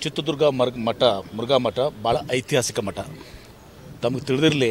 ಚಿತ್ರದುರ್ಗ ಮರ್ಗ ಮಠ ಮುರುಘಾ ಮಠ ಭಾಳ ಐತಿಹಾಸಿಕ ಮಠ ತಮಗೆ ತಿಳಿದಿರಲಿ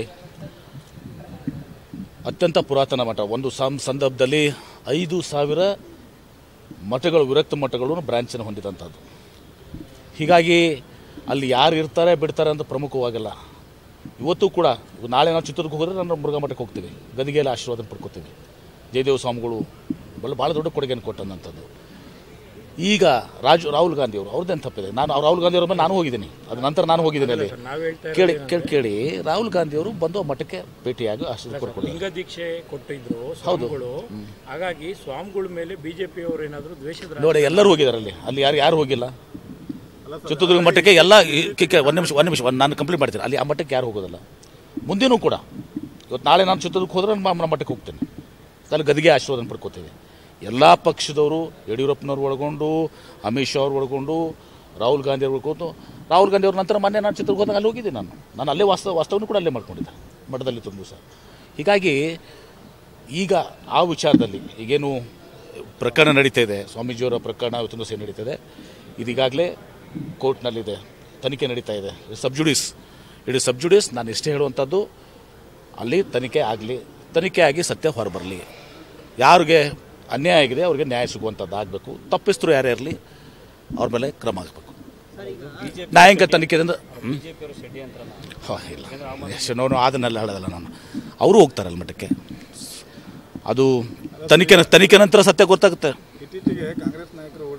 ಅತ್ಯಂತ ಪುರಾತನ ಮಠ ಒಂದು ಸಂ ಸಂದರ್ಭದಲ್ಲಿ ಐದು ಸಾವಿರ ಮಠಗಳು ವಿರಕ್ತ ಮಠಗಳು ಬ್ರಾಂಚನ್ನು ಹೊಂದಿದಂಥದ್ದು ಹೀಗಾಗಿ ಅಲ್ಲಿ ಯಾರು ಇರ್ತಾರೆ ಬಿಡ್ತಾರೆ ಅಂತ ಪ್ರಮುಖವಾಗಿಲ್ಲ ಇವತ್ತು ಕೂಡ ನಾಳೆ ನಾವು ಚಿತ್ರದುರ್ಗ ಹೋದರೆ ನಾನು ಮುರುಘಾ ಮಠಕ್ಕೆ ಹೋಗ್ತೀವಿ ಗದಿಗೆಯಲ್ಲಿ ಆಶೀರ್ವಾದ ಪಡ್ಕೋತೀವಿ ಜಯದೇವ ಸ್ವಾಮಿಗಳು ಭಾಳ ಭಾಳ ದೊಡ್ಡ ಕೊಡುಗೆಯನ್ನು ಕೊಟ್ಟಂಥದ್ದು ಈಗ ರಾಜು ರಾಹುಲ್ ಗಾಂಧಿ ಅವರು ಅವ್ರದ್ದೇನು ತಪ್ಪಿದೆ ನಾನು ಅವ್ರು ರಾಹುಲ್ ಗಾಂಧಿ ಅವ್ರ ಮೇಲೆ ನಾನು ಹೋಗಿದ್ದೀನಿ ಅದ ನಂತರ ನಾನು ಹೋಗಿದ್ದೀನಿ ಅಲ್ಲಿ ನಾವ್ ಹೇಳ್ತಾ ಕೇಳಿ ಕೇಳಿ ಕೇಳಿ ರಾಹುಲ್ ಗಾಂಧಿ ಅವರು ಬಂದು ಆ ಮಠಕ್ಕೆ ಭೇಟಿಯಾಗಿ ಆಶೀರ್ವಾದ ಕೊಡ್ಕೊಂಡು ಲಿಂಗ ದೀಕ್ಷೆ ಕೊಟ್ಟಿದ್ರು ಸ್ವಾಮಿಗಳು ಹಾಗಾಗಿ ಸ್ವಾಮಿಗಳ ಮೇಲೆ ಬಿಜೆಪಿ ಅವರು ಏನಾದ್ರು ದ್ವೇಷದ ನೋಡಿ ಎಲ್ಲರೂ ಹೋಗಿದ್ದಾರೆ ಅಲ್ಲಿ ಅಲ್ಲಿ ಯಾರು ಯಾರು ಹೋಗಿಲ್ಲ ಚಿತ್ರದುರ್ಗ ಮಠಕ್ಕೆ ಎಲ್ಲ ಈ- ಕೆ- ಕೆ- ಒಂದು ನಿಮಿಷ ಒಂದು ನಿಮಿಷ ಒಂದು ನಾನು ಕಂಪ್ಲೀಟ್ ಮಾಡ್ತೀನಿ ಅಲ್ಲಿ ಆ ಮಠಕ್ಕೆ ಯಾರು ಹೋಗೋದಿಲ್ಲ ಮುಂದೇನೂ ಕೂಡ ಇವತ್ತು ನಾಳೆ ನಾನು ಚಿತ್ರದುರ್ಗಕ್ಕೆ ಹೋದ್ರೆ ನಾನು ನಮ್ಮ ಮಠಕ್ಕೆ ಹೋಗ್ತೇನೆ ಅಲ್ಲಿ ಗದಿಗೆ ಆಶೀರ್ವಾದ ಪಡ್ಕೋತೀವಿ ಎಲ್ಲ ಪಕ್ಷದವರು ಯಡಿಯೂರಪ್ಪನವ್ರು ಒಳಗೊಂಡು ಅಮಿತ್ ಶಾ ಅವ್ರು ಒಳಗೊಂಡು ರಾಹುಲ್ ಗಾಂಧಿ ಅವ್ರು ಒಳಗೊಂಡು ರಾಹುಲ್ ಗಾಂಧಿ ಅವ್ರ ನಂತರ ಮೊನ್ನೆ ನಾನು ಚಿತ್ರದುರ್ಗ ಹೋದಾಗ ಅಲ್ಲಿ ಹೋಗಿದ್ದೀನಿ ನಾನು ನಾನು ಅಲ್ಲೇ ವಾಸ್ತವ ವಾಸ್ತವನು ಕೂಡ ಅಲ್ಲೇ ಮಾಡ್ಕೊಂಡಿದ್ದೆ ಮಠದಲ್ಲಿ ತುಂಬ ದಿವಸ ಹೀಗಾಗಿ ಈಗ ಆ ವಿಚಾರದಲ್ಲಿ ಈಗೇನು ಪ್ರಕರಣ ನಡೀತಾ ಇದೆ ಸ್ವಾಮೀಜಿಯವರ ಪ್ರಕರಣ ಇವತ್ತೊಂದು ದಿವಸ ನಡೀತಿದೆ ಇದೀಗಾಗಲೇ ಕೋರ್ಟ್ನಲ್ಲಿದೆ ತನಿಖೆ ನಡೀತಾ ಇದೆ ಸಬ್ಜುಡಿಸ್ ಇಡೀ ಸಬ್ಜುಡಿಸ್ ನಾನು ಇಷ್ಟೇ ಹೇಳುವಂಥದ್ದು ಅಲ್ಲಿ ತನಿಖೆ ಆಗಲಿ ತನಿಖೆ ಆಗಿ ಸತ್ಯ ಹೊರಬರಲಿ ಯಾರಿಗೆ ಅನ್ಯಾಯ ಆಗಿದೆ ಅವ್ರಿಗೆ ನ್ಯಾಯ ಸಿಗುವಂಥದ್ದು ಆಗಬೇಕು ತಪ್ಪಿಸ್ತರು ಯಾರೇ ಇರಲಿ ಅವ್ರ ಮೇಲೆ ಕ್ರಮ ಆಗಬೇಕು ನ್ಯಾಯಾಂಗ ತನಿಖೆಯಿಂದ ಹ್ಮ್? ಹಾ, ಇಲ್ಲ ಎಷ್ಟು ನೋನು ಅದನ್ನೆಲ್ಲ ಹೇಳೋದಲ್ಲ ನಾನು ಅವರು ಹೋಗ್ತಾರಲ್ಲ ಮಠಕ್ಕೆ ಅದು ತನಿಖೆ ತನಿಖೆ ನಂತರ ಸತ್ಯ ಗೊತ್ತಾಗುತ್ತೆ ಇತ್ತೀಚೆಗೆ ಕಾಂಗ್ರೆಸ್ ನಾಯಕರು